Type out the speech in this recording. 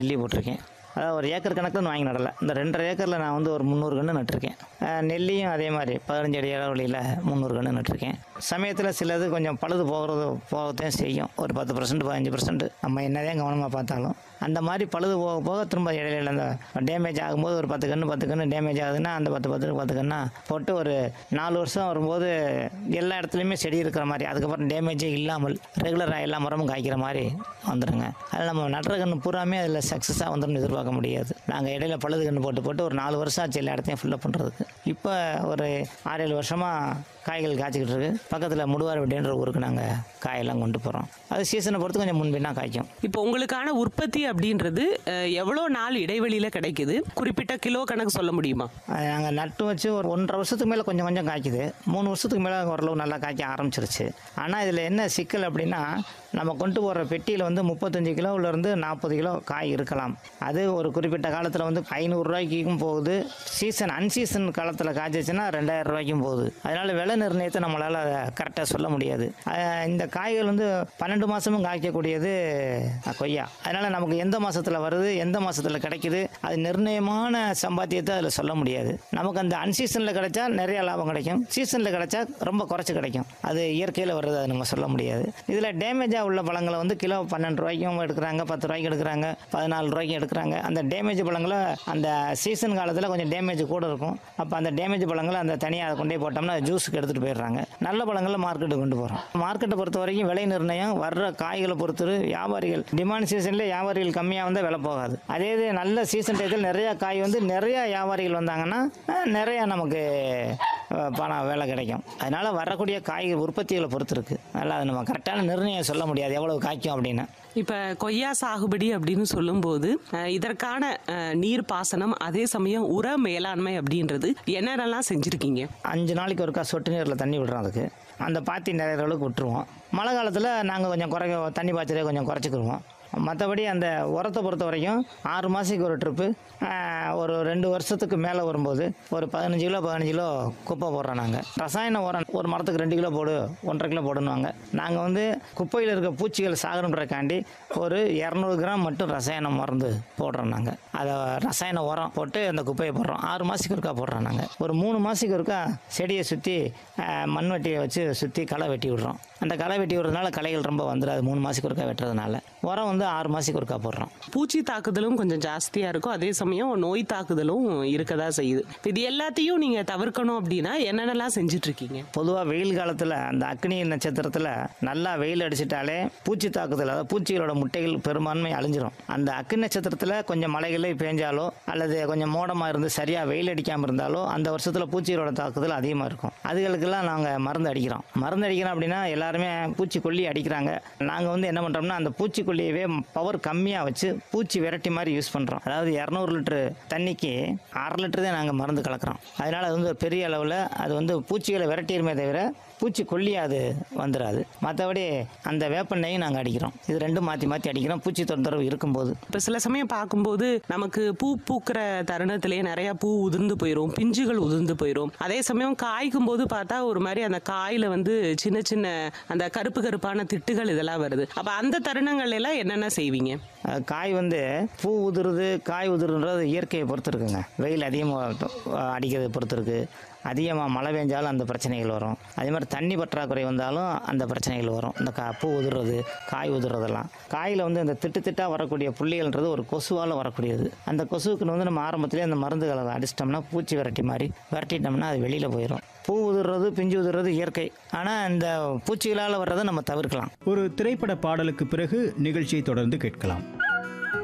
நெல்லி போட்டிருக்கேன் அதாவது ஒரு ஏக்கர் கணக்கில் வாங்கி நடலை இந்த ரெண்டரை ஏக்கரில் நான் வந்து ஒரு முந்நூறு கன்று நட்டிருக்கேன் அஹ் நெல்லியும் அதே மாதிரி பதினஞ்சு அடி இடைவெளியில் முந்நூறு கன்று நட்டிருக்கேன் சமயத்தில் சிலது கொஞ்சம் பழுது போகிறது போகத்தான் செய்யும் ஒரு பத்து பர்சன்ட் பதினஞ்சு பர்சன்ட் நம்ம என்னதான் கவனமாக பார்த்தாலும் அந்த மாதிரி பழுது போக போக திரும்ப இடையில அந்த டேமேஜ் ஆகும்போது ஒரு பத்து கன்று பத்து கன்று டேமேஜ் ஆகுதுன்னா அந்த பத்து பத்து பத்து கன்னா போட்டு ஒரு நாலு வருஷம் வரும்போது எல்லா இடத்துலையுமே செடி இருக்கிற மாதிரி அதுக்கப்புறம் டேமேஜே இல்லாமல் ரெகுலராக எல்லா மரமும் காய்க்கிற மாதிரி வந்துடுங்க அதில் நம்ம நடுற கன்று பூராமே அதில் சக்ஸஸாக வந்துடும் எதிர்பார்க்க முடியாது நாங்கள் இடையில பழுது கன்று போட்டு போட்டு ஒரு நாலு வருஷம் ஆச்சு எல்லா இடத்தையும் ஃபில்லப் பண்ணுறதுக்கு இப்போ ஒரு ஆறு ஏழு வருஷமாக காய்கள் காய்ச்சிக்கிட்டு இருக்கு பக்கத்தில் முடுவார்பட்டின்ற ஊருக்கு நாங்கள் காயெல்லாம் கொண்டு போகிறோம் அது சீசனை பொறுத்து கொஞ்சம் முன்பின்னா காய்க்கும் இப்போ உங்களுக்கான உற்பத்தி அப்படின்றது அஹ், எவ்வளோ நாள் இடைவெளியில கிடைக்குது குறிப்பிட்ட கிலோ கணக்கு சொல்ல முடியுமா அது நாங்கள் நட்டு வச்சு ஒரு ஒன்றரை வருஷத்துக்கு மேலே கொஞ்சம் கொஞ்சம் காய்க்குது மூணு வருஷத்துக்கு மேலே ஓரளவு நல்லா காய்க்க ஆரம்பிச்சிருச்சு ஆனால் இதில் என்ன சிக்கல் அப்படின்னா நம்ம கொண்டு போகிற பெட்டியில் வந்து முப்பத்தஞ்சு கிலோவிலேருந்து நாற்பது கிலோ காய் இருக்கலாம் அது ஒரு குறிப்பிட்ட காலத்தில் வந்து ஐநூறுரூவாய்க்கும் போகுது சீசன் அன்சீசன் காலத்தில் காய்ச்சிச்சுன்னா ரெண்டாயிரம் ரூபாய்க்கும் போகுது அதனால் விலை நிர்ணயத்தை நம்மளால் கரெக்டாக சொல்ல முடியாது அஹ் இந்த காய்கள் வந்து பன்னெண்டு மாதமும் காய்க்கக்கூடியது அஹ், கொய்யா அதனால் நமக்கு எந்த மாதத்தில் வருது எந்த மாதத்தில் கிடைக்குது அது நிர்ணயமான சம்பாத்தியத்தை அதில் சொல்ல முடியாது நமக்கு அந்த அன்சீசனில் கிடைச்சா நிறைய லாபம் கிடைக்கும் சீசனில் கிடைச்சா ரொம்ப குறைச்சி கிடைக்கும் அது இயற்கையில் வர்றது அது நம்ம சொல்ல முடியாது இதில் டேமேஜாக உள்ள பழங்களை வந்து கிலோ பன்னெண்டு ரூபாய்க்கும் எடுக்கிறாங்க பத்து ரூபாய்க்கு எடுக்கிறாங்க பதினாலு ரூபாய்க்கும் எடுக்கிறாங்க அந்த டேமேஜ் பழங்களை அந்த சீசன் காலத்தில் கொஞ்சம் டேமேஜ் கூட இருக்கும் அப்போ அந்த டேமேஜ் பழங்களை அந்த தனியாக அதை கொண்டே போட்டோம்னா அது ஜூஸுக்கு எடுத்துகிட்டு போயிடுறாங்க நல்ல பழங்களை மார்க்கெட்டுக்கு கொண்டு போகிறோம் மார்க்கெட்டை பொறுத்த வரைக்கும் விலை நிர்ணயம் வர்ற காய்களை பொறுத்து வியாபாரிகள் டிமாண்ட் சீசனில் வியாபாரிகள் கம்மியாக வந்தால் விலை போகாது அதே இது நல்ல சீசன் டயத்தில் நிறைய காய் வந்து நிறைய வியாபாரிகள் வந்தாங்கன்னா அஹ், நிறைய நமக்கு அஹ், பணம் வேலை கிடைக்கும் அதனால வரக்கூடிய காய் உற்பத்திகளை பொறுத்து இருக்கு அதனால் அது நம்ம கரெக்டான நிர்ணயம் சொல்ல முடியாது எவ்வளவு காய்க்கும் அப்படின்னு இப்ப கொய்யா சாகுபடி அப்படின்னு சொல்லும்போது அஹ், இதற்கான அஹ், நீர் பாசனம் அதே சமயம் உர மேலாண்மை அப்படின்றது என்னென்னலாம் செஞ்சிருக்கீங்க அஞ்சு நாளைக்கு ஒருக்கா சொட்டு நீரில் தண்ணி விடுறோம் அதுக்கு அந்த பாத்தி நிறைய அளவுக்கு விட்டுருவோம் மழை காலத்தில் நாங்கள் கொஞ்சம் குறைக்க தண்ணி பாய்ச்சலே கொஞ்சம் குறைச்சிக்கிருவோம் மற்றபடி அந்த உரத்தை பொறுத்த வரைக்கும் ஆறு மாதத்துக்கு ஒரு ட்ரிப்பு ஒரு ரெண்டு வருஷத்துக்கு மேலே வரும்போது ஒரு பதினஞ்சு கிலோ பதினஞ்சு கிலோ குப்பை போடுறோம் நாங்கள் ரசாயன உரம் ஒரு மரத்துக்கு ரெண்டு கிலோ போடு ஒன்றரை கிலோ போடுன்னுவாங்க நாங்கள் வந்து குப்பையில் இருக்க பூச்சிகள் சாகணுன்றக்காண்டி ஒரு இரநூறு கிராம் மட்டும் ரசாயன மருந்து போடுறோம் நாங்கள் அதை ரசாயன உரம் போட்டு அந்த குப்பையை போடுறோம் ஆறு மாதத்துக்கு ஒருக்கா போடுறோம் நாங்கள் ஒரு மூணு மாதத்துக்கு ஒருக்கா செடியை சுற்றி மண் வெட்டியை வச்சு சுற்றி களை வெட்டி விடுறோம் அந்த களை வெட்டி விடுறதுனால களைகள் ரொம்ப வந்துடாது மூணு மாதத்துக்கு ஒருக்கா வெட்டுறதுனால உரம் வந்து ஆறு மாதத்துக்கு ஒருக்கா போடுறோம் பூச்சி தாக்குதலும் கொஞ்சம் ஜாஸ்தியா இருக்கும் அதே சமயம் நோய் தாக்குதலும் இருக்கதா செய்யுது இது எல்லாத்தையும் நீங்க தவிர்க்கணும் அப்படின்னா என்னென்னலாம் செஞ்சுட்டு இருக்கீங்க பொதுவாக வெயில் காலத்தில் அந்த அக்னி நட்சத்திரத்தில் நல்லா வெயில் அடிச்சிட்டாலே பூச்சி தாக்குதல் அதாவது பூச்சிகளோட முட்டைகள் பெரும்பான்மை அழிஞ்சிரும் அந்த அக்னி நட்சத்திரத்தில் கொஞ்சம் மழைகளே பேஞ்சாலோ அல்லது கொஞ்சம் மோடமாக இருந்து சரியாக வெயில் அடிக்காமல் இருந்தாலோ அந்த வருஷத்தில் பூச்சிகளோட தாக்குதல் அதிகமாக இருக்கும் அதுகளுக்கெல்லாம் நாங்கள் மருந்து அடிக்கிறோம் மருந்து அடிக்கிறோம் அப்படின்னா எல்லாருமே பூச்சிக்கொல்லி அடிக்கிறாங்க நாங்கள் வந்து என்ன பண்ணுறோம்னா அந்த பூச்சிக்கொல்லியவே பவர் கம்மியாக வச்சு பூச்சி விரட்டி மாதிரி யூஸ் பண்ணுறோம் அதாவது இரநூறு லிட்டரு தண்ணிக்கு அரை லிட்டர் தான் நாங்கள் மருந்து கலக்கிறோம் அதனால் அது வந்து ஒரு பெரிய அளவில் அது வந்து பூச்சிகளை விரட்டிடுமே தவிர பூச்சி கொல்லி அது வந்துடாது மற்றபடி அந்த வேப்பெண்ணையும் நாங்கள் அடிக்கிறோம் இது ரெண்டும் மாற்றி மாற்றி அடிக்கிறோம் பூச்சி தொந்தரவு இருக்கும்போது இப்ப சில சமயம் பார்க்கும்போது நமக்கு பூ பூக்கிற தருணத்திலேயே நிறைய பூ உதிர்ந்து போயிடும் பிஞ்சுகள் உதிர்ந்து போயிடும் அதே சமயம் காய்க்கும் போது பார்த்தா ஒரு மாதிரி அந்த காயில வந்து சின்ன சின்ன அந்த கருப்பு கருப்பான திட்டுகள் இதெல்லாம் வருது அப்ப அந்த தருணங்கள் எல்லாம் என்னென்ன செய்வீங்க அஹ் காய் வந்து பூ உதிருது காய் உதிருன்றது இயற்கையை பொறுத்து இருக்குங்க வெயில் அதிகமாக அடிக்கிறதை பொறுத்து இருக்கு அதிகமாக மழை பெஞ்சாலும் அந்த பிரச்சனைகள் வரும் அதே மாதிரி தண்ணி பற்றாக்குறை வந்தாலும் அந்த பிரச்சனைகள் வரும் இந்த கா பூ உதிர்றது காய் உதிர்றதெல்லாம் காயில் வந்து இந்த திட்டு திட்டாக வரக்கூடிய புள்ளிகள்ன்றது ஒரு கொசுவால் வரக்கூடியது அந்த கொசுவுக்கு வந்து நம்ம ஆரம்பத்திலே அந்த மருந்துகளை அடிச்சிட்டோம்னா பூச்சி விரட்டி மாதிரி விரட்டிட்டோம்னா அது வெளியில் போயிடும் பூ உதிர்றது பிஞ்சு உதிர்றது இயற்கை ஆனால் இந்த பூச்சிகளால் வர்றதை நம்ம தவிர்க்கலாம் ஒரு திரைப்பட பாடலுக்கு பிறகு நிகழ்ச்சியை தொடர்ந்து கேட்கலாம்